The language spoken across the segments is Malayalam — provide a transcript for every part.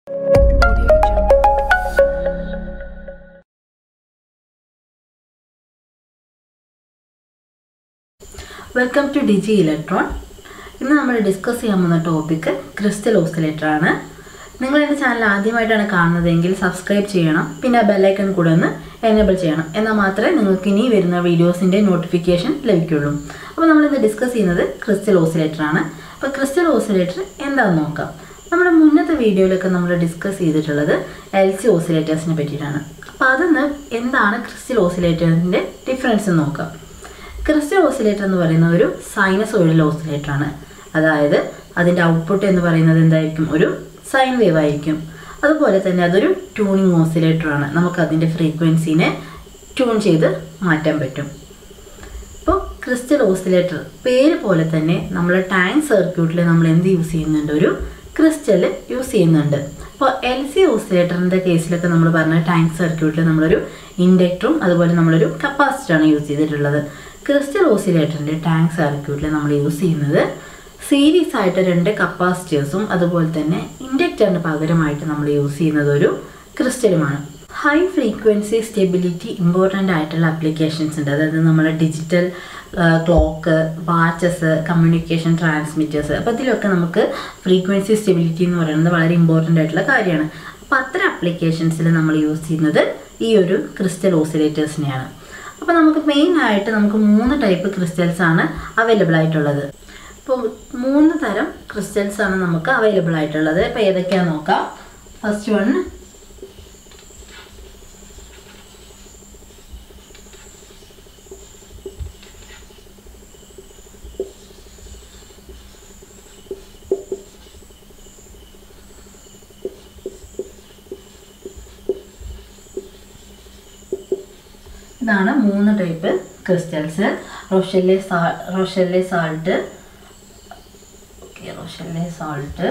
വെൽക്കം ടു ഡിജി ഇലക്ട്രോൺ ഇന്ന് നമ്മൾ ഡിസ്കസ് ചെയ്യാൻ പോകുന്ന ടോപ്പിക്ക് ക്രിസ്റ്റൽ ഓസിലേറ്റർ ആണ് നിങ്ങൾ എൻ്റെ ചാനൽ ആദ്യമായിട്ടാണ് കാണുന്നതെങ്കിൽ സബ്സ്ക്രൈബ് ചെയ്യണം പിന്നെ ബെല്ലൈക്കൺ കൂടെ ഒന്ന് എനേബിൾ ചെയ്യണം എന്നാൽ മാത്രമേ നിങ്ങൾക്ക് ഇനി വരുന്ന വീഡിയോസിൻ്റെ നോട്ടിഫിക്കേഷൻ ലഭിക്കുള്ളൂ അപ്പോൾ നമ്മളിന്ന് ഡിസ്കസ് ചെയ്യുന്നത് ക്രിസ്റ്റൽ ഓസിലേറ്റർ ആണ് അപ്പോൾ ക്രിസ്റ്റൽ ഓസിലേറ്റർ എന്താണെന്ന് നോക്കാം നമ്മുടെ മുന്നത്തെ വീഡിയോയിലൊക്കെ നമ്മൾ ഡിസ്കസ് ചെയ്തിട്ടുള്ളത് എൽ സി ഓസിലേറ്റേഴ്സിനെ പറ്റിയിട്ടാണ് അപ്പോൾ അതിന്ന് എന്താണ് ക്രിസ്റ്റൽ ഓസിലേറ്ററിൻ്റെ ഡിഫറൻസ് എന്ന് നോക്കാം ക്രിസ്റ്റൽ ഓസിലേറ്റർ എന്ന് പറയുന്ന ഒരു സൈനസോയിഡൽ ഓസിലേറ്റർ ആണ് അതായത് അതിൻ്റെ ഔട്ട്പുട്ട് എന്ന് പറയുന്നത് എന്തായിരിക്കും ഒരു സൈൻ വേവ് ആയിരിക്കും അതുപോലെ തന്നെ അതൊരു ട്യൂണിങ് ഓസിലേറ്റർ ആണ് നമുക്ക് അതിൻ്റെ ഫ്രീക്വൻസിനെ ട്യൂൺ ചെയ്ത് മാറ്റാൻ പറ്റും ഇപ്പോൾ ക്രിസ്റ്റൽ ഓസിലേറ്റർ പേര് പോലെ തന്നെ നമ്മൾ ടാങ്ക് സർക്യൂട്ടിൽ നമ്മൾ എന്ത് യൂസ് ചെയ്യുന്നുണ്ട് ഒരു ക്രിസ്റ്റൽ യൂസ് ചെയ്യുന്നുണ്ട് അപ്പോൾ എൽ സി ഓസിലേറ്ററിൻ്റെ കേസിലൊക്കെ നമ്മൾ പറഞ്ഞ ടാങ്ക് സർക്യൂട്ടിൽ നമ്മളൊരു ഇൻഡക്ടറും അതുപോലെ നമ്മളൊരു കപ്പാസിറ്ററാണ് യൂസ് ചെയ്തിട്ടുള്ളത് ക്രിസ്റ്റൽ ഓസിലേറ്ററിൻ്റെ ടാങ്ക് സർക്യൂട്ടിൽ നമ്മൾ യൂസ് ചെയ്യുന്നത് സീരീസ് ആയിട്ട് രണ്ട് കപ്പാസിറ്റേഴ്സും അതുപോലെ തന്നെ ഇൻഡക്ടറിന് പകരമായിട്ട് നമ്മൾ യൂസ് ചെയ്യുന്നത് ഒരു ക്രിസ്റ്റലുമാണ് ഹൈ ഫ്രീക്വൻസി സ്റ്റെബിലിറ്റി ഇമ്പോർട്ടൻ്റ് ആയിട്ടുള്ള ആപ്ലിക്കേഷൻസ് ഉണ്ട് അതായത് നമ്മുടെ digital clock watches communication transmitters അപ്പോൾ ഇതിലൊക്കെ നമുക്ക് ഫ്രീക്വൻസി സ്റ്റെബിലിറ്റി എന്ന് പറയുന്നത് വളരെ ഇമ്പോർട്ടൻ്റ് ആയിട്ടുള്ള കാര്യമാണ് അപ്പോൾ അത്തരം ആപ്ലിക്കേഷൻസിൽ നമ്മൾ യൂസ് ചെയ്യുന്നത് ഈ ഒരു ക്രിസ്റ്റൽ ഓസിലേറ്റേഴ്സിനെയാണ് അപ്പോൾ നമുക്ക് മെയിൻ ആയിട്ട് നമുക്ക് മൂന്ന് ടൈപ്പ് ക്രിസ്റ്റൽസ് ആണ് അവൈലബിൾ ആയിട്ടുള്ളത് അപ്പോൾ മൂന്ന് തരം ക്രിസ്റ്റൽസ് ആണ് നമുക്ക് അവൈലബിൾ ആയിട്ടുള്ളത് അപ്പോൾ ഏതൊക്കെയാണെന്ന് നോക്കാം ഫസ്റ്റ് വൺ ഇതാണ് മൂന്ന് ടൈപ്പ് ക്രിസ്റ്റൽസ് റോഷെല്ലെ സാ Rochelle salt okay Rochelle salt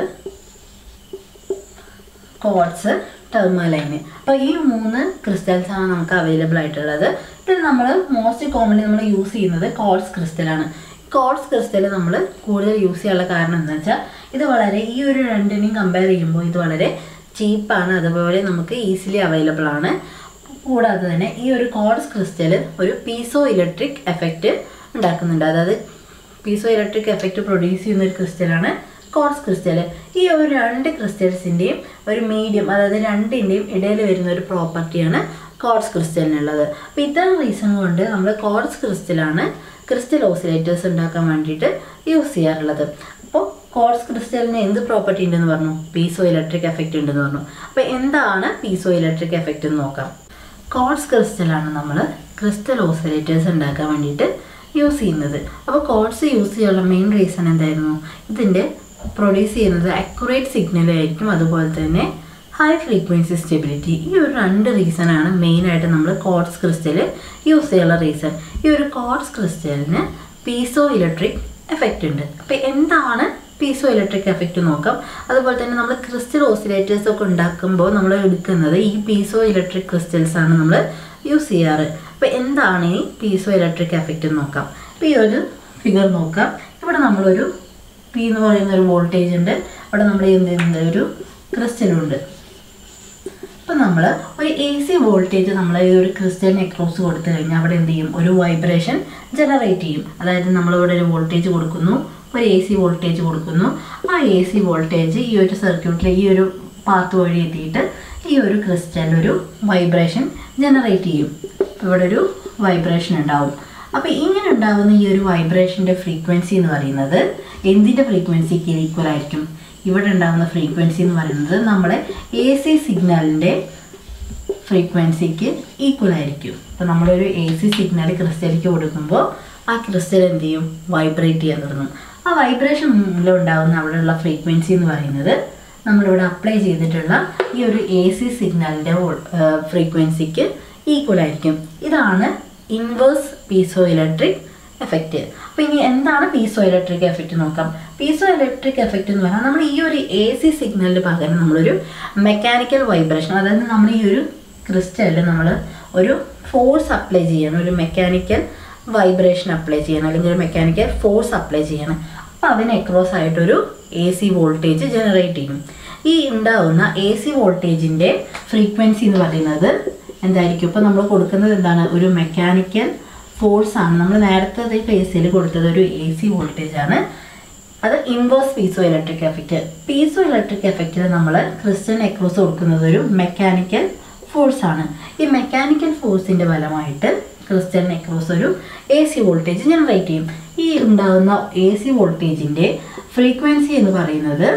quartz tourmaline അപ്പോൾ ഈ മൂന്ന് ക്രിസ്റ്റൽസ് ആണ് നമുക്ക് അവൈലബിൾ ആയിട്ടുള്ളത് ഇതിൽ നമ്മൾ മോസ്റ്റ് കോമൺലി നമ്മൾ യൂസ് ചെയ്യുന്നത് കോട്സ് ക്രിസ്റ്റലാണ് കോട്സ് ക്രിസ്റ്റൽ നമ്മൾ കൂടുതൽ യൂസ് ചെയ്യാനുള്ള കാരണം എന്താ വെച്ചാൽ ഇത് വളരെ ഈ ഒരു രണ്ടിനെയും കമ്പയർ ചെയ്യുമ്പോൾ ഇത് വളരെ ചീപ്പാണ് അതുപോലെ നമുക്ക് ഈസിലി അവൈലബിൾ ആണ് കൂടാതെ തന്നെ ഈ ഒരു കോഡ്സ് ക്രിസ്റ്റൽ ഒരു പീസോ ഇലക്ട്രിക് എഫക്റ്റ് ഉണ്ടാക്കുന്നുണ്ട് അതായത് പീസോ ഇലക്ട്രിക് എഫക്റ്റ് പ്രൊഡ്യൂസ് ചെയ്യുന്ന ഒരു ക്രിസ്റ്റലാണ് കോഡ്സ് ക്രിസ്റ്റൽ ഈ ഒരു രണ്ട് ക്രിസ്റ്റൽസിൻ്റെയും ഒരു മീഡിയം അതായത് രണ്ടിൻ്റെയും ഇടയിൽ വരുന്ന ഒരു പ്രോപ്പർട്ടിയാണ് കോഡ്സ് ക്രിസ്റ്റലിനുള്ളത് അപ്പോൾ ഇത്തരം റീസൺ കൊണ്ട് നമ്മൾ കോഡ്സ് ക്രിസ്റ്റലാണ് ക്രിസ്റ്റൽ ഓസിലേറ്റേഴ്സ് ഉണ്ടാക്കാൻ വേണ്ടിയിട്ട് യൂസ് ചെയ്യാറുള്ളത് അപ്പോൾ കോഡ്സ് ക്രിസ്റ്റലിന് എന്ത് പ്രോപ്പർട്ടി ഉണ്ടെന്ന് പറഞ്ഞു പീസോ ഇലക്ട്രിക് എഫക്റ്റ് ഉണ്ടെന്ന് പറഞ്ഞു അപ്പോൾ എന്താണ് പീസോ ഇലക്ട്രിക് എഫക്റ്റ് എന്ന് നോക്കാം കോഡ്സ് ക്രിസ്റ്റലാണ് നമ്മൾ ക്രിസ്റ്റൽ ഓസിലേറ്റേഴ്സ് ഉണ്ടാക്കാൻ വേണ്ടിയിട്ട് യൂസ് ചെയ്യുന്നത് അപ്പോൾ കോഡ്സ് യൂസ് ചെയ്യാനുള്ള മെയിൻ റീസൺ എന്തായിരുന്നു ഇതിൻ്റെ പ്രൊഡ്യൂസ് ചെയ്യുന്നത് അക്യുറേറ്റ് സിഗ്നൽ ആയിരിക്കും അതുപോലെ തന്നെ ഹൈ ഫ്രീക്വൻസി സ്റ്റെബിലിറ്റി ഈ ഒരു രണ്ട് റീസണാണ് മെയിനായിട്ട് നമ്മൾ കോഡ്സ് ക്രിസ്റ്റൽ യൂസ് ചെയ്യാനുള്ള റീസൺ ഈ ഒരു കോഡ്സ് ക്രിസ്റ്റലിന് പീസോ ഇലക്ട്രിക് എഫക്റ്റ് ഉണ്ട് അപ്പോൾ എന്താണ് പീസോ ഇലക്ട്രിക് എഫക്റ്റ് നോക്കാം അതുപോലെ തന്നെ നമ്മൾ ക്രിസ്റ്റൽ ഓസിലേറ്റേഴ്സ് ഒക്കെ ഉണ്ടാക്കുമ്പോൾ നമ്മൾ എടുക്കുന്നത് ഈ പീസോ ഇലക്ട്രിക് ക്രിസ്റ്റൽസ് ആണ് നമ്മൾ യൂസ് ചെയ്യാറ് അപ്പോൾ എന്താണ് ഈ പീസോ ഇലക്ട്രിക് എഫക്റ്റ് എന്ന് നോക്കാം ഇപ്പോൾ ഈ ഒരു ഫിഗർ നോക്കാം ഇവിടെ നമ്മളൊരു പി എന്ന് പറയുന്ന ഒരു വോൾട്ടേജ് ഉണ്ട് അവിടെ നമ്മൾ എന്ത് ചെയ്യുന്നത് ഒരു ക്രിസ്റ്റലുണ്ട് ഇപ്പം നമ്മൾ ഒരു എ സി വോൾട്ടേജ് നമ്മൾ ഈ ഒരു ക്രിസ്റ്റലിന് അക്രോസ് കൊടുത്തു കഴിഞ്ഞാൽ അവിടെ എന്ത് ചെയ്യും ഒരു വൈബ്രേഷൻ ജനറേറ്റ് ചെയ്യും അതായത് നമ്മളിവിടെ ഒരു വോൾട്ടേജ് കൊടുക്കുന്നു ഒരു എ സി വോൾട്ടേജ് കൊടുക്കുന്നു ആ എ സി വോൾട്ടേജ് ഈ ഒരു സർക്യൂട്ടിൽ ഈ ഒരു പാത്ത് വഴി എത്തിയിട്ട് ഈ ഒരു ക്രിസ്റ്റൽ ഒരു വൈബ്രേഷൻ ജനറേറ്റ് ചെയ്യും ഇവിടെ ഒരു വൈബ്രേഷൻ ഉണ്ടാവും അപ്പോൾ ഇങ്ങനെ ഉണ്ടാകുന്ന ഈ ഒരു വൈബ്രേഷൻ്റെ ഫ്രീക്വൻസി എന്ന് പറയുന്നത് എന്തിൻ്റെ ഫ്രീക്വൻസിക്ക് ഈക്വൽ ആയിരിക്കും ഇവിടെ ഉണ്ടാകുന്ന ഫ്രീക്വൻസി എന്ന് പറയുന്നത് നമ്മുടെ എ സി സിഗ്നലിൻ്റെ ഫ്രീക്വൻസിക്ക് ഈക്വൽ ആയിരിക്കും അപ്പോൾ നമ്മളൊരു എ സി സിഗ്നൽ ക്രിസ്റ്റലിക്ക് കൊടുക്കുമ്പോൾ ആ ക്രിസ്റ്റൽ എന്ത് ചെയ്യും വൈബ്രേറ്റ് ചെയ്യാൻ തുടങ്ങും ആ വൈബ്രേഷൻ മൂലം ഉണ്ടാകുന്ന അവിടെയുള്ള ഫ്രീക്വൻസി എന്ന് പറയുന്നത് നമ്മളിവിടെ അപ്ലൈ ചെയ്തിട്ടുള്ള ഈ ഒരു എ സി സിഗ്നലിൻ്റെ ഫ്രീക്വൻസിക്ക് ഈക്വൽ ആയിരിക്കും ഇതാണ് ഇൻവേഴ്സ് പീസോ ഇലക്ട്രിക് എഫക്റ്റ് അപ്പോൾ ഇനി എന്താണ് പീസോ ഇലക്ട്രിക് എഫക്റ്റ് നോക്കാം പീസോ ഇലക്ട്രിക് എഫക്റ്റ് എന്ന് പറഞ്ഞാൽ നമ്മൾ ഈ ഒരു എ സി സിഗ്നലിന് പകരം നമ്മളൊരു മെക്കാനിക്കൽ വൈബ്രേഷൻ അതായത് നമ്മൾ ഈ ഒരു ക്രിസ്റ്റലിൽ നമ്മൾ ഒരു ഫോഴ്സ് അപ്ലൈ ചെയ്യണം ഒരു മെക്കാനിക്കൽ വൈബ്രേഷൻ അപ്ലൈ ചെയ്യണം അല്ലെങ്കിൽ ഒരു മെക്കാനിക്കൽ ഫോഴ്സ് അപ്ലൈ ചെയ്യണം അപ്പോൾ അതിന് അക്രോസ് ആയിട്ടൊരു എ സി വോൾട്ടേജ് ജനറേറ്റ് ചെയ്യും ഈ ഉണ്ടാവുന്ന എ സി വോൾട്ടേജിൻ്റെ ഫ്രീക്വൻസി എന്ന് പറയുന്നത് എന്തായിരിക്കും ഇപ്പോൾ നമ്മൾ കൊടുക്കുന്നത് എന്താണ് ഒരു മെക്കാനിക്കൽ ഫോഴ്സ് ആണ് നമ്മൾ നേരത്തെ കേസിൽ കൊടുത്തത് ഒരു എ സി വോൾട്ടേജ് ആണ് അത് inverse piezoelectric effect piezoelectric എഫക്റ്റിൽ നമ്മൾ ക്രിസ്റ്റൽ എക്രോസ് കൊടുക്കുന്നത് ഒരു മെക്കാനിക്കൽ ഫോഴ്സ് ആണ് ഈ മെക്കാനിക്കൽ ഫോഴ്സിൻ്റെ ഫലമായിട്ട് ക്രിസ്റ്റൽ നെക്രോസ് ഒരു എ സി വോൾട്ടേജ് ജനറേറ്റ് ചെയ്യും ഈ ഉണ്ടാകുന്ന എ സി വോൾട്ടേജിൻ്റെ ഫ്രീക്വൻസി എന്ന് പറയുന്നത്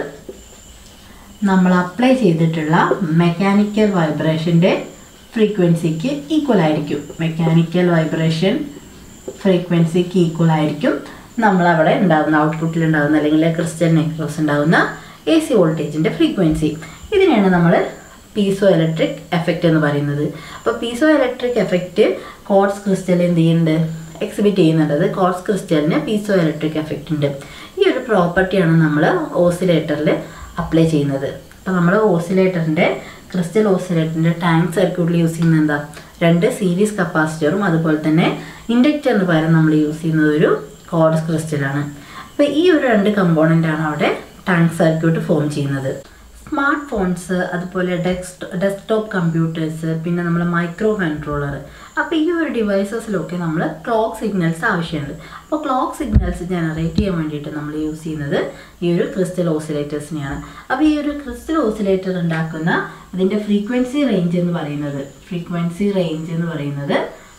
നമ്മൾ അപ്ലൈ ചെയ്തിട്ടുള്ള മെക്കാനിക്കൽ വൈബ്രേഷൻ്റെ ഫ്രീക്വൻസിക്ക് ഈക്വൽ ആയിരിക്കും മെക്കാനിക്കൽ വൈബ്രേഷൻ ഫ്രീക്വൻസിക്ക് ഈക്വൽ ആയിരിക്കും നമ്മളവിടെ ഉണ്ടാകുന്ന ഔട്ട്പുട്ടിൽ ഉണ്ടാകുന്ന അല്ലെങ്കിൽ ക്രിസ്റ്റൽ നെക്രോസ് ഉണ്ടാകുന്ന എ സി വോൾട്ടേജിൻ്റെ ഫ്രീക്വൻസി ഇതിനെയാണ് നമ്മൾ പീസോ ഇലക്ട്രിക് എഫക്റ്റ് എന്ന് പറയുന്നത് അപ്പോൾ piezoelectric effect quartz crystal എന്ത് ചെയ്യുന്നുണ്ട് എക്സിബിറ്റ് ചെയ്യുന്നുണ്ട് കോട്സ് ക്രിസ്റ്റലിന് പീസോ ഇലക്ട്രിക് എഫക്റ്റ് ഉണ്ട് ഈ ഒരു പ്രോപ്പർട്ടിയാണ് നമ്മൾ ഓസിലേറ്ററിൽ അപ്ലൈ ചെയ്യുന്നത് അപ്പോൾ നമ്മൾ ഓസിലേറ്ററിൻ്റെ ക്രിസ്റ്റൽ ഓസിലേറ്ററിൻ്റെ ടാങ്ക് സർക്യൂട്ടിൽ യൂസ് ചെയ്യുന്നത് എന്താ രണ്ട് സീരീസ് കപ്പാസിറ്ററും അതുപോലെ തന്നെ ഇൻഡക്ടറിന് പകരം നമ്മൾ യൂസ് ചെയ്യുന്നത് ഒരു കോഡസ് ക്രിസ്റ്റലാണ് അപ്പോൾ ഈ ഒരു രണ്ട് കമ്പോണൻ്റാണ് അവിടെ ടാങ്ക് സർക്യൂട്ട് ഫോം ചെയ്യുന്നത് സ്മാർട്ട് ഫോൺസ് അതുപോലെ ഡെസ്ക് ഡെസ്ക്ടോപ്പ് കമ്പ്യൂട്ടേഴ്സ് പിന്നെ നമ്മൾ മൈക്രോ കൺട്രോളർ അപ്പോൾ ഈ ഒരു ഡിവൈസസിലൊക്കെ നമ്മൾ ക്ലോക്ക് സിഗ്നൽസ് ആവശ്യമുണ്ട് അപ്പോൾ ക്ലോക്ക് സിഗ്നൽസ് ജനറേറ്റ് ചെയ്യാൻ വേണ്ടിയിട്ട് നമ്മൾ യൂസ് ചെയ്യുന്നത് ഈ ഒരു ക്രിസ്റ്റൽ ഓസിലേറ്റേഴ്സിനെയാണ് അപ്പോൾ ഈ ഒരു ക്രിസ്റ്റൽ ഓസിലേറ്റർ ഉണ്ടാക്കുന്ന അതിൻ്റെ ഫ്രീക്വൻസി റേഞ്ച് എന്ന് പറയുന്നത് ഫ്രീക്വൻസി റേഞ്ച് എന്ന് പറയുന്നത്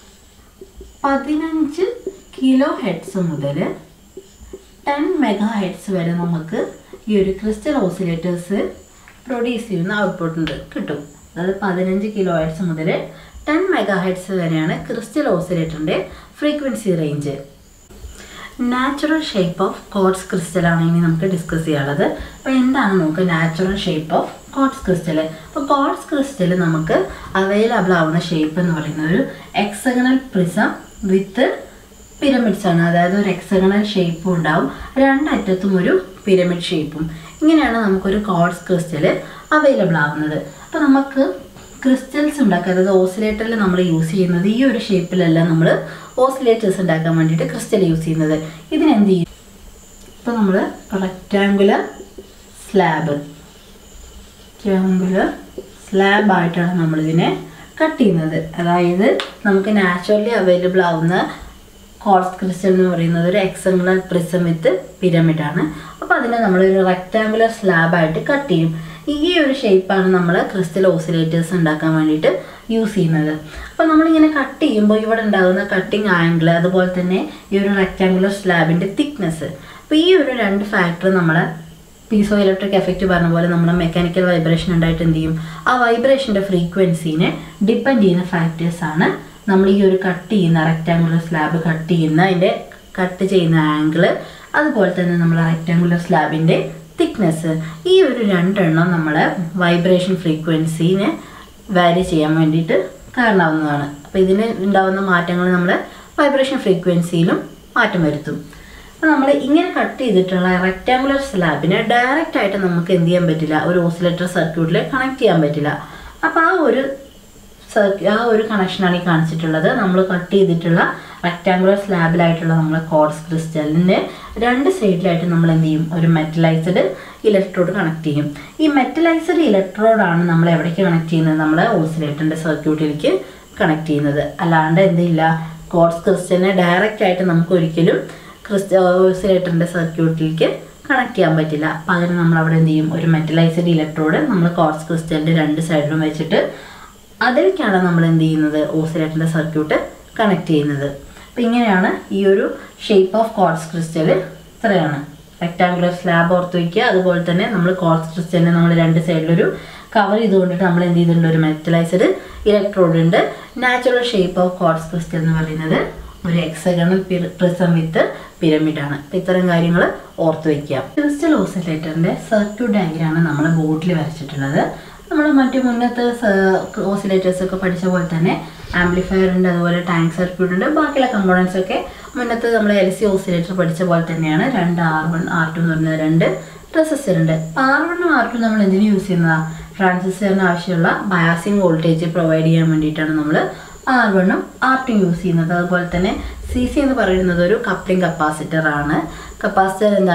പതിനഞ്ച് കിലോ ഹെഡ്സ് മുതൽ ടെൻ മെഗാ ഹെഡ്സ് വരെ നമുക്ക് ഈ ഒരു ക്രിസ്റ്റൽ ഓസിലേറ്റേഴ്സ് പ്രൊഡ്യൂസ് ചെയ്യുന്ന ഔട്ട്പുട്ട് ഉണ്ട് കിട്ടും അതായത് പതിനഞ്ച് കിലോ ഹെഡ്സ് മുതൽ ടെൻ മെഗാ ഹെഡ്സ് വരെയാണ് ക്രിസ്റ്റൽ ഓസിലേറ്ററിൻ്റെ frequency range natural shape of quartz crystal ആണ് ഇനി നമുക്ക് ഡിസ്കസ് ചെയ്യാനുള്ളത് അപ്പോൾ എന്താണ് നമുക്ക് natural shape of quartz crystal അപ്പോൾ കോട്സ് ക്രിസ്റ്റൽ നമുക്ക് അവൈലബിൾ ആവുന്ന ഷേപ്പ് എന്ന് പറയുന്നത് ഒരു എക്സഗണൽ പ്രിസം വിത്ത് പിരമിഡ്സ് ആണ് അതായത് ഒരു എക്സഗണൽ ഷേപ്പും ഉണ്ടാവും രണ്ടറ്റത്തും ഒരു പിരമിഡ് ഷേപ്പും ഇങ്ങനെയാണ് നമുക്കൊരു കോഡ്സ് ക്രിസ്റ്റൽ അവൈലബിൾ ആവുന്നത് അപ്പോൾ നമുക്ക് ക്രിസ്റ്റൽസ് ഉണ്ടാക്കുക അതായത് ഓസിലേറ്ററിൽ നമ്മൾ യൂസ് ചെയ്യുന്നത് ഈ ഒരു ഷേപ്പിലല്ല നമ്മൾ ഓസിലേറ്റേഴ്സ് ഉണ്ടാക്കാൻ വേണ്ടിയിട്ട് ക്രിസ്റ്റൽ യൂസ് ചെയ്യുന്നത് ഇതിനെന്ത് ചെയ്യും ഇപ്പോൾ നമ്മൾ റെക്റ്റാങ്കുലർ സ്ലാബ് റെക്റ്റാങ്കുലർ സ്ലാബ് ആയിട്ടാണ് നമ്മളിതിനെ കട്ട് ചെയ്യുന്നത് അതായത് നമുക്ക് നാച്ചുറലി അവൈലബിൾ ആവുന്ന കോൾസ് ക്രിസ്റ്റൽ എന്ന് പറയുന്നത് ഒരു എക്സംഗുലർ പ്രിസം വിത്ത് പിരമിഡ് ആണ് അപ്പോൾ അതിനെ നമ്മളൊരു റെക്റ്റാങ്കുലർ സ്ലാബായിട്ട് കട്ട് ചെയ്യും ഈ ഒരു ഷേപ്പാണ് നമ്മൾ ക്രിസ്റ്റൽ ഓസിലേറ്റേഴ്സ് ഉണ്ടാക്കാൻ വേണ്ടിയിട്ട് യൂസ് ചെയ്യുന്നത് അപ്പോൾ നമ്മളിങ്ങനെ കട്ട് ചെയ്യുമ്പോൾ ഇവിടെ ഉണ്ടാകുന്ന കട്ടിങ് ആംഗിൾ അതുപോലെ തന്നെ ഈ ഒരു റെക്റ്റാങ്കുലർ സ്ലാബിൻ്റെ തിക്നെസ് അപ്പോൾ ഈ ഒരു രണ്ട് ഫാക്ടർ നമ്മളെ പീസോ ഇലക്ട്രിക് എഫക്റ്റ് പറഞ്ഞ പോലെ നമ്മുടെ മെക്കാനിക്കൽ വൈബ്രേഷൻ ഉണ്ടായിട്ട് എന്ത് ചെയ്യും ആ വൈബ്രേഷൻ്റെ ഫ്രീക്വൻസിനെ ഡിപ്പെൻഡ് ചെയ്യുന്ന ഫാക്ടേഴ്സ് ആണ് നമ്മൾ ഈ ഒരു കട്ട് ചെയ്യുന്ന റെക്റ്റാങ്കുലർ സ്ലാബ് കട്ട് ചെയ്യുന്ന അതിൻ്റെ കട്ട് ചെയ്യുന്ന ആംഗിള് അതുപോലെ തന്നെ നമ്മൾ റെക്റ്റാങ്കുലർ സ്ലാബിൻ്റെ തിക്നെസ് ഈ ഒരു രണ്ടെണ്ണം നമ്മളെ വൈബ്രേഷൻ ഫ്രീക്വൻസിനെ വാരി ചെയ്യാൻ വേണ്ടിയിട്ട് കാരണമാവുന്നതാണ് അപ്പോൾ ഇതിന് ഉണ്ടാകുന്ന മാറ്റങ്ങൾ നമ്മൾ വൈബ്രേഷൻ ഫ്രീക്വൻസിയിലും മാറ്റം വരുത്തും അപ്പോൾ നമ്മൾ ഇങ്ങനെ കട്ട് ചെയ്തിട്ടുള്ള റെക്റ്റാങ്കുലർ സ്ലാബിനെ ഡയറക്റ്റ് ആയിട്ട് നമുക്ക് എന്ത് ചെയ്യാൻ പറ്റില്ല ഒരു ഓസിലേറ്റർ സർക്യൂട്ടിൽ കണക്ട് ചെയ്യാൻ പറ്റില്ല അപ്പോൾ ആ ഒരു സർക്യൂ ആ ഒരു കണക്ഷനാണ് ഈ കാണിച്ചിട്ടുള്ളത് നമ്മൾ കട്ട് ചെയ്തിട്ടുള്ള റെക്റ്റാങ്കുലർ സ്ലാബിലായിട്ടുള്ള നമ്മൾ കോഡ്സ് ക്രിസ്റ്റലിൻ്റെ രണ്ട് സൈഡിലായിട്ട് നമ്മൾ എന്ത് ചെയ്യും ഒരു മെറ്റലൈസ്ഡ് ഇലക്ട്രോഡ് കണക്ട് ചെയ്യും ഈ മെറ്റലൈസ്ഡ് ഇലക്ട്രോഡാണ് നമ്മൾ എവിടേക്ക് കണക്ട് ചെയ്യുന്നത് നമ്മളെ ഓസിലേറ്ററിൻ്റെ സർക്യൂട്ടിലേക്ക് കണക്ട് ചെയ്യുന്നത് അല്ലാണ്ട് എന്തില്ല കോഡ്സ് ക്രിസ്റ്റലിനെ ഡയറക്റ്റ് ആയിട്ട് നമുക്ക് ഒരിക്കലും ക്രിസ്റ്റ ഓസിലേറ്ററിൻ്റെ സർക്യൂട്ടിലേക്ക് കണക്ട് ചെയ്യാൻ പറ്റില്ല പകരം നമ്മൾ അവിടെ എന്ത് ചെയ്യും ഒരു മെറ്റലൈസ്ഡ് ഇലക്ട്രോഡ് നമ്മൾ കോഡ്സ് ക്രിസ്റ്റലിൻ്റെ രണ്ട് സൈഡിലും വെച്ചിട്ട് അതിലേക്കാണ് നമ്മൾ എന്ത് ചെയ്യുന്നത് ഓസിലേറ്ററിൻ്റെ സർക്യൂട്ട് കണക്ട് ചെയ്യുന്നത് അപ്പം ഇങ്ങനെയാണ് ഈ ഒരു ഷേപ്പ് ഓഫ് കോഡ്സ് ക്രിസ്റ്റൽ ഇത്രയാണ് റെക്ടാങ്കുലർ സ്ലാബ് ഓർത്ത് വയ്ക്കുക അതുപോലെ തന്നെ നമ്മൾ കോഡ്സ് ക്രിസ്റ്റലിനെ നമ്മൾ രണ്ട് സൈഡിലൊരു കവർ ചെയ്തുകൊണ്ടിട്ട് നമ്മൾ എന്ത് ചെയ്തിട്ടുണ്ട് ഒരു മെറ്റലൈസ്ഡ് ഇലക്ട്രോഡ് ഉണ്ട് natural shape of quartz crystal എന്ന് പറയുന്നത് ഒരു എക്സഗണൽ പ്രിസം വിത്ത് പിരമിഡ് ആണ് അപ്പം ഇത്തരം കാര്യങ്ങൾ ഓർത്ത് വയ്ക്കുക ക്രിസ്റ്റൽ ഓസിലേറ്ററിൻ്റെ സർക്യൂട്ട് ഡയഗ്രാമാണ് നമ്മൾ ബോർഡിൽ വരച്ചിട്ടുള്ളത് നമ്മൾ മറ്റു മുന്നത്തെ ഓസിലേറ്റേഴ്സ് ഒക്കെ പഠിച്ച പോലെ തന്നെ ആംപ്ലിഫയർ ഉണ്ട് അതുപോലെ ടാങ്ക് സർക്യൂട്ട് ഉണ്ട് ബാക്കിയുള്ള കമ്പോണൻസ് ഒക്കെ മുന്നത്തെ നമ്മൾ എൽ സി ഓസിലേറ്റർ പഠിച്ച പോലെ തന്നെയാണ് രണ്ട് ആർ വൺ ആർ ടു എന്ന് പറഞ്ഞ രണ്ട് റെസിസ്റ്റർ ഉണ്ട് ആർ വണ്ണും ആർ ടു നമ്മൾ എന്തിനു യൂസ് ചെയ്യുന്നതാണ് ട്രാൻസിസ്റ്ററിന് ആവശ്യമുള്ള ബയാസിങ് വോൾട്ടേജ് പ്രൊവൈഡ് ചെയ്യാൻ വേണ്ടിയിട്ടാണ് നമ്മൾ ആർ വണ്ണും ആർ ടു യൂസ് ചെയ്യുന്നത് അതുപോലെ തന്നെ സി സി എന്ന് പറയുന്നത് ഒരു കപ്ലിംഗ് കപ്പാസിറ്റർ ആണ് കപ്പാസിറ്റർ എന്താണ്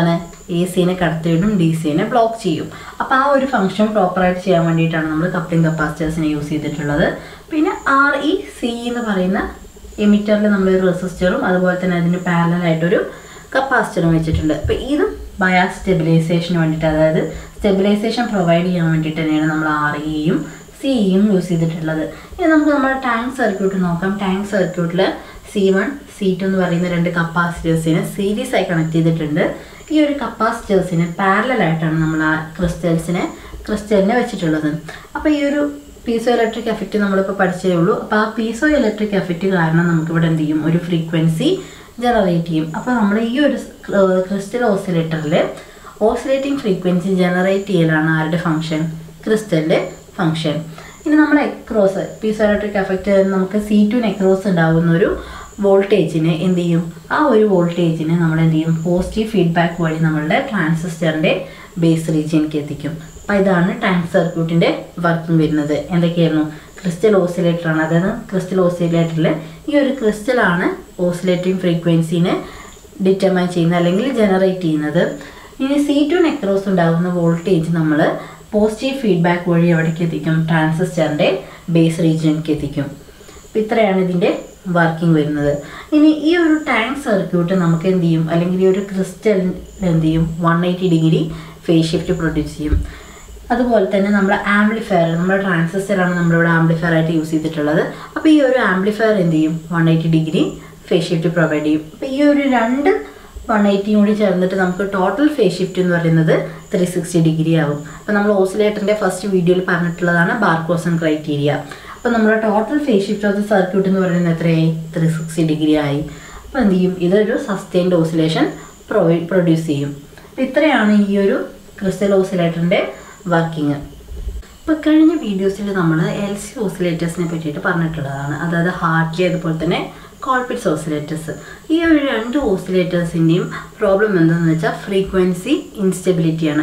എ സിനെ കടത്തിവിടും ഡി സിനെ ബ്ലോക്ക് ചെയ്യും അപ്പോൾ ആ ഒരു ഫംഗ്ഷൻ പ്രോപ്പറായിട്ട് ചെയ്യാൻ വേണ്ടിയിട്ടാണ് നമ്മൾ കപ്ലിംഗ് കപ്പാസിറ്റേഴ്സിനെ യൂസ് ചെയ്തിട്ടുള്ളത് പിന്നെ ആർ ഇ സി എന്ന് പറയുന്ന എമിറ്ററിൽ നമ്മളൊരു റെസിസ്റ്ററും അതുപോലെ തന്നെ അതിന് പാരലായിട്ടൊരു കപ്പാസിറ്ററും വെച്ചിട്ടുണ്ട് അപ്പോൾ ഇതും ബയാസ് സ്റ്റെബിലൈസേഷന് വേണ്ടിയിട്ട് അതായത് സ്റ്റെബിലൈസേഷൻ പ്രൊവൈഡ് ചെയ്യാൻ വേണ്ടിയിട്ട് തന്നെയാണ് നമ്മൾ ആർ ഇയും സിയും യൂസ് ചെയ്തിട്ടുള്ളത് ഇനി നമുക്ക് നമ്മുടെ ടാങ്ക് സർക്യൂട്ട് നോക്കാം ടാങ്ക് സർക്യൂട്ടിൽ സി വൺ സി ടു എന്ന് പറയുന്ന രണ്ട് കപ്പാസിറ്റേഴ്സിനെ സീരീസ് ആയി കണക്ട് ചെയ്തിട്ടുണ്ട് ഈ ഒരു കപ്പാസിറ്റേഴ്സിന് പാരലായിട്ടാണ് നമ്മൾ ആ ക്രിസ്റ്റൽസിനെ ക്രിസ്റ്റലിനെ വെച്ചിട്ടുള്ളത് അപ്പോൾ ഈ ഒരു പീസോ ഇലക്ട്രിക് എഫക്റ്റ് നമ്മളിപ്പോൾ പഠിച്ചേ ഉള്ളൂ അപ്പോൾ ആ പീസോ ഇലക്ട്രിക് എഫക്റ്റ് കാരണം നമുക്കിവിടെ എന്ത് ചെയ്യും ഒരു ഫ്രീക്വൻസി ജനറേറ്റ് ചെയ്യും അപ്പോൾ നമ്മൾ ഈ ഒരു ക്രിസ്റ്റൽ ഓസിലേറ്ററിൽ ഓസിലേറ്റിംഗ് ഫ്രീക്വൻസി ജനറേറ്റ് ചെയ്യലാണ് ആരുടെ ഫംഗ്ഷൻ ക്രിസ്റ്റലിൻ്റെ ഫംഗ്ഷൻ ഇനി നമ്മൾ എക്രോസ് പീസോ ഇലക്ട്രിക് എഫക്റ്റ് നമുക്ക് സി ടു നെക്രോസ് ഉണ്ടാകുന്ന ഒരു വോൾട്ടേജിന് എന്ത് ചെയ്യും ആ ഒരു വോൾട്ടേജിന് നമ്മൾ എന്ത് ചെയ്യും പോസിറ്റീവ് ഫീഡ്ബാക്ക് വഴി നമ്മളുടെ ട്രാൻസിസ്റ്ററിൻ്റെ ബേസ് റീജിയനിലേക്ക് എത്തിക്കും അപ്പോൾ ഇതാണ് ടാങ്ക് സർക്യൂട്ടിൻ്റെ വർക്കിംഗ് വരുന്നത് എന്തൊക്കെയായിരുന്നു ക്രിസ്റ്റൽ ഓസിലേറ്റർ ആണ് അതായത് ക്രിസ്റ്റൽ ഓസിലേറ്ററിൽ ഈ ഒരു ക്രിസ്റ്റലാണ് ഓസിലേറ്റിംഗ് ഫ്രീക്വൻസിനെ ഡിറ്റർമൈൻ ചെയ്യുന്നത് അല്ലെങ്കിൽ ജനറേറ്റ് ചെയ്യുന്നത് ഇനി സി ടു നെക്രോസ് ഉണ്ടാകുന്ന വോൾട്ടേജ് നമ്മൾ പോസിറ്റീവ് ഫീഡ്ബാക്ക് വഴി എവിടേക്ക് എത്തിക്കും ട്രാൻസിസ്റ്ററിൻ്റെ ബേസ് റീജിയനിലേക്ക് എത്തിക്കും അപ്പോൾ ഇത്രയാണ് ഇതിൻ്റെ വർക്കിംഗ് വരുന്നത് ഇനി ഈ ഒരു ടാങ്ക് സർക്യൂട്ട് നമുക്ക് എന്ത് ചെയ്യും അല്ലെങ്കിൽ ഈ ഒരു ക്രിസ്റ്റലിന് എന്ത് ചെയ്യും one eighty degree phase shift produce ചെയ്യും അതുപോലെ തന്നെ നമ്മുടെ ആംപ്ലിഫയർ നമ്മുടെ ട്രാൻസിസ്റ്ററാണ് നമ്മളിവിടെ ആംപ്ലിഫയർ ആയിട്ട് യൂസ് ചെയ്തിട്ടുള്ളത് അപ്പോൾ ഈ ഒരു ആംപ്ലിഫയർ എന്ത് ചെയ്യും one eighty degree phase shift provide ചെയ്യും അപ്പോൾ ഈ ഒരു രണ്ട് വൺ എയ്റ്റിയും കൂടി ചേർന്നിട്ട് നമുക്ക് ടോട്ടൽ ഫേസ് ഷിഫ്റ്റ് എന്ന് പറയുന്നത് ത്രീ സിക്സ്റ്റി ഡിഗ്രി ആവും അപ്പോൾ നമ്മൾ ഓസിലേറ്ററിൻ്റെ ഫസ്റ്റ് വീഡിയോയിൽ പറഞ്ഞിട്ടുള്ളതാണ് ബാർക്കോസൺ ക്രൈറ്റീരിയ അപ്പോൾ നമ്മുടെ total phase shift of the circuit എന്ന് പറയുന്നത് എത്രയായി ത്രീ സിക്സ്റ്റി ഡിഗ്രി ആയി അപ്പോൾ എന്ത് ചെയ്യും ഇതൊരു സസ്റ്റൈൻഡ് ഓസിലേഷൻ പ്രൊവൈ പ്രൊഡ്യൂസ് ചെയ്യും അപ്പോൾ ഇത്രയാണ് ഈ ഒരു ക്രിസ്റ്റൽ ഓസിലേറ്ററിൻ്റെ വർക്കിംഗ് ഇപ്പോൾ കഴിഞ്ഞ വീഡിയോസിൽ നമ്മൾ എൽ സി ഓസിലേറ്റേഴ്സിനെ പറ്റിയിട്ട് പറഞ്ഞിട്ടുള്ളതാണ് അതായത് ഹാർട്ട്ലി അതുപോലെ തന്നെ കോൾപിറ്റ്സ് ഓസിലേറ്റേഴ്സ് ഈ ഒരു രണ്ട് ഓസിലേറ്റേഴ്സിൻ്റെയും പ്രോബ്ലം എന്താണെന്ന് വെച്ചാൽ ഫ്രീക്വൻസി ഇൻസ്റ്റെബിലിറ്റിയാണ്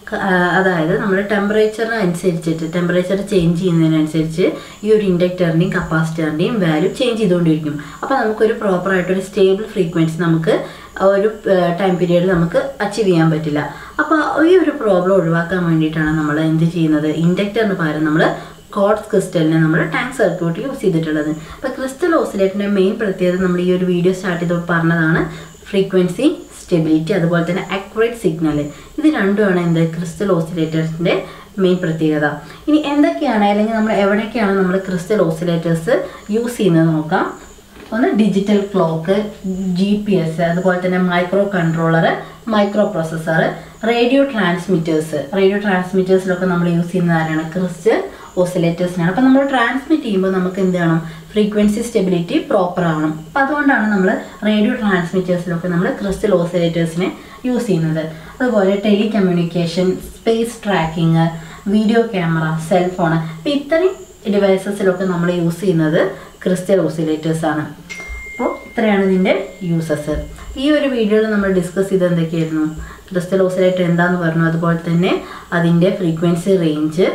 അതായത് നമ്മൾ ടെമ്പറേച്ചറിന് അനുസരിച്ചിട്ട് ടെമ്പറേച്ചർ ചേഞ്ച് ചെയ്യുന്നതിനനുസരിച്ച് ഈ ഒരു ഇൻഡക്ടറിൻ്റെയും കപ്പാസിറ്ററിൻ്റെയും വാല്യൂ ചേഞ്ച് ചെയ്തുകൊണ്ടിരിക്കും അപ്പോൾ നമുക്കൊരു പ്രോപ്പറായിട്ടൊരു സ്റ്റേബിൾ ഫ്രീക്വൻസി നമുക്ക് ഒരു ടൈം പീരീഡിൽ നമുക്ക് അച്ചീവ് ചെയ്യാൻ പറ്റില്ല അപ്പോൾ ഈ ഒരു പ്രോബ്ലം ഒഴിവാക്കാൻ വേണ്ടിയിട്ടാണ് നമ്മൾ എന്ത് ചെയ്യുന്നത് ഇൻഡക്ടറിന് പകരം നമ്മൾ കോഡ്സ് ക്രിസ്റ്റലിനെ നമ്മൾ ടാങ്ക് സർക്യൂട്ട് യൂസ് ചെയ്തിട്ടുള്ളത് അപ്പോൾ ക്രിസ്റ്റൽ ഓസിലേറ്ററിൻ്റെ മെയിൻ പ്രത്യേകത നമ്മൾ ഈ ഒരു വീഡിയോ സ്റ്റാർട്ട് ചെയ്തപ്പോൾ പറഞ്ഞതാണ് ഫ്രീക്വൻസി സ്റ്റെബിലിറ്റി അതുപോലെ തന്നെ അക്യുറേറ്റ് സിഗ്നൽ ഇത് രണ്ടുമാണ് എന്ത് ക്രിസ്റ്റൽ ഓസിലേറ്റേഴ്സിൻ്റെ മെയിൻ പ്രത്യേകത ഇനി എന്തൊക്കെയാണ് അല്ലെങ്കിൽ നമ്മൾ എവിടെയൊക്കെയാണ് നമ്മൾ ക്രിസ്റ്റൽ ഓസിലേറ്റേഴ്സ് യൂസ് ചെയ്യുന്നത് നോക്കാം ഒന്ന് digital clock G P S അതുപോലെ തന്നെ microcontroller microprocessor radio transmitters radio ട്രാൻസ്മിറ്റേഴ്സിലൊക്കെ നമ്മൾ യൂസ് ചെയ്യുന്ന ആരാണ് ക്രിസ്റ്റൽ ഓസിലേറ്റേഴ്സിനാണ് അപ്പോൾ നമ്മൾ ട്രാൻസ്മിറ്റ് ചെയ്യുമ്പോൾ നമുക്ക് എന്ത് ചെയ്യണം ഫ്രീക്വൻസി സ്റ്റെബിലിറ്റി പ്രോപ്പർ ആവണം അപ്പം അതുകൊണ്ടാണ് നമ്മൾ റേഡിയോ ട്രാൻസ്മിറ്റേഴ്സിലൊക്കെ നമ്മൾ ക്രിസ്റ്റൽ ഓസിലേറ്റേഴ്സിനെ യൂസ് ചെയ്യുന്നത് അതുപോലെ telecommunication space tracking video camera cellphone അപ്പം ഇത്രയും ഡിവൈസസിലൊക്കെ നമ്മൾ യൂസ് ചെയ്യുന്നത് ക്രിസ്റ്റൽ ഓസിലേറ്റേഴ്സ് ആണ് അപ്പോൾ ഇത്രയാണ് ഇതിൻ്റെ യൂസസ് ഈ ഒരു വീഡിയോയിൽ നമ്മൾ ഡിസ്കസ് ചെയ്ത് എന്തൊക്കെയായിരുന്നു ക്രിസ്റ്റൽ ഓസിലേറ്റർ എന്താന്ന് പറഞ്ഞു അതുപോലെ തന്നെ അതിൻ്റെ frequency range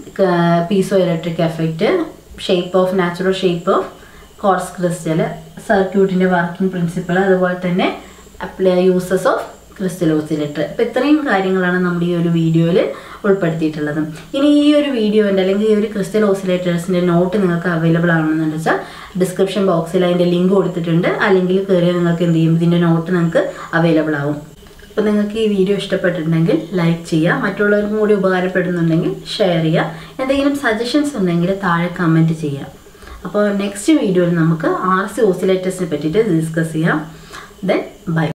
piezoelectric effect shape of natural shape of quartz crystal സർക്യൂട്ടിൻ്റെ വർക്കിംഗ് പ്രിൻസിപ്പിൾ അതുപോലെ തന്നെ apply uses of crystal oscillator അപ്പോൾ ഇത്രയും കാര്യങ്ങളാണ് നമ്മൾ ഈ ഒരു വീഡിയോയിൽ ഉൾപ്പെടുത്തിയിട്ടുള്ളത് ഇനി ഈ ഒരു വീഡിയോൻ്റെ അല്ലെങ്കിൽ ഈ ഒരു ക്രിസ്റ്റൽ ഓസിലേറ്റേഴ്സിൻ്റെ നോട്ട് നിങ്ങൾക്ക് അവൈലബിൾ ആണെന്ന് വെച്ചാൽ ഡിസ്ക്രിപ്ഷൻ ബോക്സിൽ അതിൻ്റെ ലിങ്ക് കൊടുത്തിട്ടുണ്ട് അല്ലെങ്കിൽ കയറിയാൽ നിങ്ങൾക്ക് എന്ത് ചെയ്യും ഇതിൻ്റെ നോട്ട് നിങ്ങൾക്ക് അവൈലബിൾ ആവും അപ്പോൾ നിങ്ങൾക്ക് ഈ വീഡിയോ ഇഷ്ടപ്പെട്ടിട്ടുണ്ടെങ്കിൽ ലൈക്ക് ചെയ്യുക മറ്റുള്ളവർക്കും കൂടി ഉപകാരപ്പെടുന്നുണ്ടെങ്കിൽ ഷെയർ ചെയ്യുക എന്തെങ്കിലും സജഷൻസ് ഉണ്ടെങ്കിൽ താഴെ കമൻറ്റ് ചെയ്യുക അപ്പോൾ നെക്സ്റ്റ് വീഡിയോയിൽ നമുക്ക് ആർ സി ഓസിലേറ്റേഴ്സിനെ പറ്റിയിട്ട് ഡിസ്കസ് ചെയ്യാം ദെൻ ബൈ